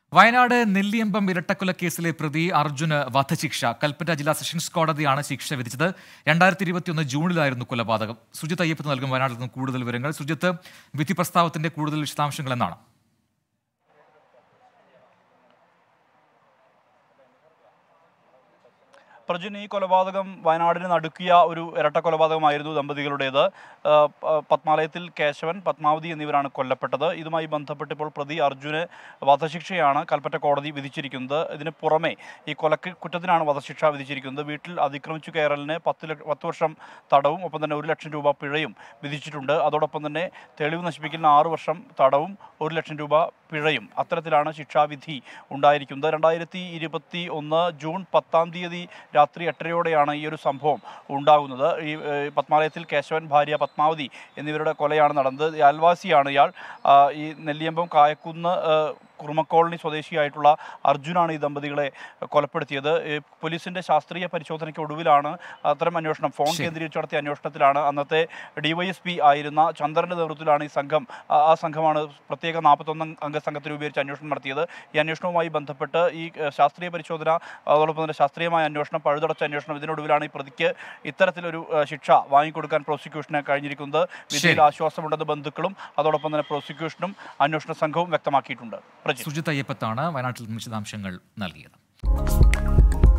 വയനാട് നെല്ലിയമ്പം ഇരട്ടക്കൊലക്കേസിലെ പ്രതി അർജുന് വധശിക്ഷ കൽപ്പറ്റ ജില്ലാ സെഷൻസ് കോടതിയാണ് ശിക്ഷ വിധിച്ചത് രണ്ടായിരത്തി ഇരുപത്തിയൊന്ന് ജൂണിലായിരുന്നു കൊലപാതകം സുജിത്ത് അയ്യപ്പത്ത് നൽകും വയനാട്ടിൽ നിന്ന് കൂടുതൽ വിവരങ്ങൾ സുജിത്ത് വിധി പ്രസ്താവത്തിന്റെ കൂടുതൽ വിശദാംശങ്ങൾ എന്നാണ് പ്രജുൻ ഈ കൊലപാതകം വയനാടിന് നടുക്കിയ ഒരു ഇരട്ട കൊലപാതകമായിരുന്നു ദമ്പതികളുടേത് ആ, പ- പത്മാലയത്തിൽ കേശവൻ പത്മാവതി എന്നിവരാണ് കൊല്ലപ്പെട്ടത് ഇതുമായി ബന്ധപ്പെട്ട് ഇപ്പോൾ പ്രതി അർജുന് വധശിക്ഷയാണ് കൽപ്പറ്റ കോടതി വിധിച്ചിരിക്കുന്നത് ഇതിന് പുറമെ ഈ കൊലക്ക് കുറ്റത്തിനാണ് വധശിക്ഷ വിധിച്ചിരിക്കുന്നത് വീട്ടിൽ അതിക്രമിച്ചു കയറലിന് പത്ത് ലക്ഷ പത്ത് വർഷം തടവും ഒപ്പം തന്നെ ഒരു ലക്ഷം രൂപ പിഴയും വിധിച്ചിട്ടുണ്ട് അതോടൊപ്പം തന്നെ തെളിവ് നശിപ്പിക്കലിന് ആറ് വർഷം തടവും ഒരു ലക്ഷം രൂപ പിഴയും അത്തരത്തിലാണ് ശിക്ഷാവിധി ഉണ്ടായിരിക്കുന്നത് രണ്ടായിരത്തി ഇരുപത്തി ഒന്ന് ജൂൺ പത്താം തീയതി രാത്രി എട്ടരയോടെയാണ് ഈ ഒരു സംഭവം ഉണ്ടാകുന്നത് ഈ ഏഹ്, പത്മാലയത്തിൽ കേശവൻ ഭാര്യ പത്മാവതി എന്നിവരുടെ കൊലയാണ് നടന്നത് ഈ അയൽവാസിയാണ് ഇയാൾ ആ, ഈ നെല്ലിയമ്പം കായക്കുന്ന് ഏഹ്, കുറുമക്കോളനി സ്വദേശിയായിട്ടുള്ള അർജുനാണ് ഈ ദമ്പതികളെ കൊലപ്പെടുത്തിയത് ഈ പോലീസിന്റെ ശാസ്ത്രീയ പരിശോധനയ്ക്ക് ഒടുവിലാണ് അത്തരം അന്വേഷണം ഫോൺ ശരി. കേന്ദ്രീകരിച്ച് നടത്തിയ അന്വേഷണത്തിലാണ് അന്നത്തെ ഡിവൈഎസ്പി ആയിരുന്ന ചന്ദ്രന്റെ നേതൃത്വത്തിലാണ് ഈ സംഘം ആ- ആ സംഘമാണ് പ്രത്യേക നാൽപ്പത്തൊന്ന് അംഗ സംഘത്തെ രൂപീകരിച്ച് അന്വേഷണം നടത്തിയത് ഈ അന്വേഷണവുമായി ബന്ധപ്പെട്ട് ഈ ഏഹ്, ശാസ്ത്രീയ പരിശോധന അതോടൊപ്പം തന്നെ ശാസ്ത്രീയമായ അന്വേഷണം പഴുതടച്ച അന്വേഷണം ഇതിനൊടുവിലാണ് ഈ പ്രതിക്ക് ഇത്തരത്തിലൊരു ഏഹ്, ശിക്ഷ വാങ്ങിക്കൊടുക്കാൻ പ്രോസിക്യൂഷന് കഴിഞ്ഞിരിക്കുന്നത് വിധിയിൽ ശരി. ആശ്വാസമുണ്ടെന്ന് ബന്ധുക്കളും അതോടൊപ്പം തന്നെ പ്രോസിക്യൂഷനും അന്വേഷണ സംഘവും വ്യക്തമാക്കിയിട്ടുണ്ട് പ്രജിത്ത് സുജിത്ത് അയ്യപ്പത്താണ് വയനാട്ടിൽ നിന്ന് വിശദാംശങ്ങൾ നൽകിയത്